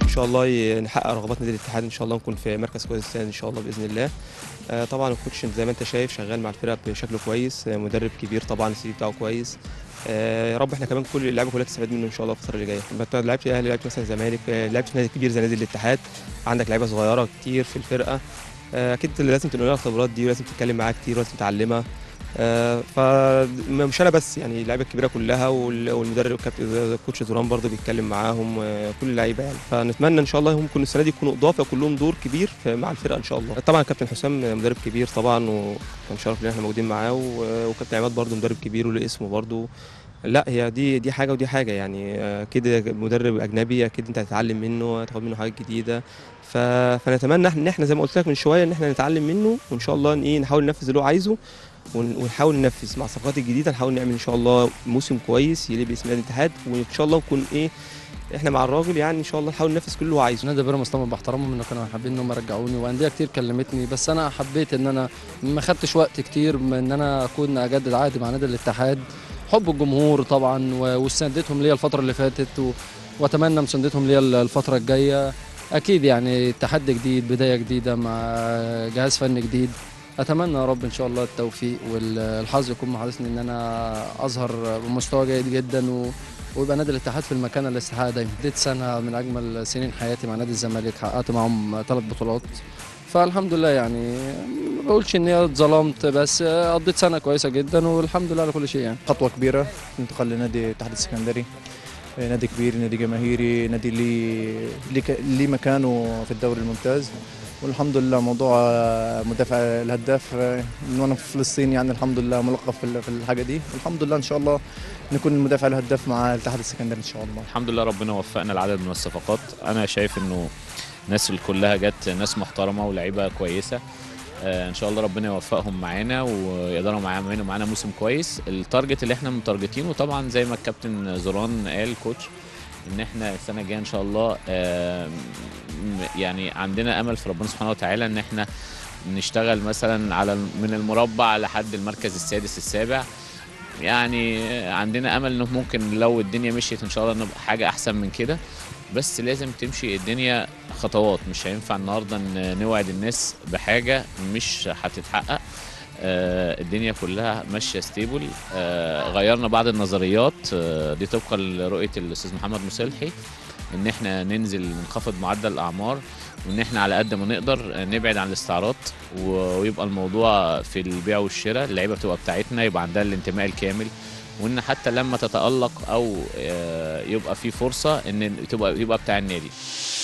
شاء الله ي- نحقق رغبات نادي الاتحاد ان شاء الله نكون في مركز كويس تاني ان شاء الله باذن الله آه، طبعا الكوتش زي ما انت شايف شغال مع الفرقه بشكل كويس آه، مدرب كبير طبعا السي في بتاعه كويس آه، يا رب احنا كمان كل اللعيبه كلها تستفاد منه ان شاء الله الفتره اللي جايه انت لعبت الاهلي لعبت مثلا الزمالك آه، لعبت في نادي كبير زي نادي الاتحاد عندك لعيبه صغيره كتير في الفرقه آه، اكيد لازم تنقل لها الخبرات دي ولازم تتكلم معاها كتير ولازم تعلمها آه، فمش انا بس يعني اللعيبه الكبيره كلها وال- والمدرب الكابتن كوتش زوران برضه بيتكلم معاهم آه، كل اللعيبه يعني فنتمنى ان شاء الله هم يكونوا السنه دي يكونوا اضافه كلهم دور كبير في- مع الفرقه ان شاء الله طبعا كابتن حسام مدرب كبير طبعا وكان شرف لنا احنا موجودين معاه و- وكابتن عماد برضه مدرب كبير وله اسمه برضه لا هي دي دي حاجه ودي حاجه يعني آه، كده مدرب اجنبي اكيد انت هتتعلم منه هتاخد منه حاجات جديده ف... فنتمنى إحنا- ان احنا زي ما قلت لك من شويه ان احنا نتعلم منه وان شاء الله إن ايه نحاول ننفذ اللي هو عايزه ون- ونحاول ننفذ مع الصفقات الجديده نحاول نعمل ان شاء الله موسم كويس يليق باسم نادي الاتحاد وان شاء الله نكون ايه احنا مع الراجل يعني ان شاء الله نحاول ننفذ كل اللي هو عايزه نادي بيراميدز طبعا بحترمهم انه كانوا حابين ان هم يرجعوني وانديه كتير كلمتني بس انا حبيت ان انا ما خدتش وقت كتير من ان انا اكون اجدد عقدي مع نادي الاتحاد حب الجمهور طبعا و- وسندتهم ليا الفتره اللي فاتت و... واتمنى مساندتهم ليا الفتره الجايه اكيد يعني تحدي جديد بدايه جديده مع جهاز فني جديد اتمنى يا رب ان شاء الله التوفيق والحظ يكون محالفني ان انا اظهر بمستوى جيد جدا و... ويبقى نادي الاتحاد في المكان اللي استحقها دايما اديت سنه من اجمل سنين حياتي مع نادي الزمالك حققت معاهم ثلاث بطولات فالحمد لله يعني ما بقولش ان هي اتظلمت بس قضيت سنه كويسه جدا والحمد لله على كل شيء يعني خطوة كبيرة انتقال لنادي الاتحاد السكندري نادي كبير نادي جماهيري نادي ليه ليه ك- ليه مكانه في الدوري الممتاز والحمد لله موضوع مدافع الهداف من وانا في فلسطين يعني الحمد لله ملقب في ال- في الحاجه دي والحمد لله ان شاء الله نكون المدافع الهداف مع الاتحاد السكندري ان شاء الله الحمد لله ربنا وفقنا العدد من الصفقات انا شايف انه الناس اللي كلها جت ناس محترمه ولاعيبه كويسه آه، ان شاء الله ربنا يوفقهم معانا ويقدروا معانا معانا موسم كويس التارجت اللي احنا متارجتينه طبعا زي ما الكابتن زوران قال كوتش ان احنا السنه الجايه ان شاء الله آه، م- يعني عندنا امل في ربنا سبحانه وتعالى ان احنا نشتغل مثلا على من المربع لحد المركز السادس السابع يعني عندنا امل انه ممكن لو الدنيا مشيت ان شاء الله نبقى حاجه احسن من كده بس لازم تمشي الدنيا خطوات مش هينفع النهارده ن- نوعد الناس بحاجه مش هتتحقق آه، الدنيا كلها ماشيه ستيبل آه، غيرنا بعض النظريات آه، دي طبقا لرؤيه الاستاذ محمد مصلحي ان احنا ننزل ننخفض معدل الاعمار وان احنا على قد ما نقدر آه، نبعد عن الاستعراض و- ويبقى الموضوع في البيع والشراء اللعيبه بتبقى بتاعتنا يبقى عندها الانتماء الكامل وان حتى لما تتالق او آه، يبقى في فرصه ان تبقى يبقى بتاع النادي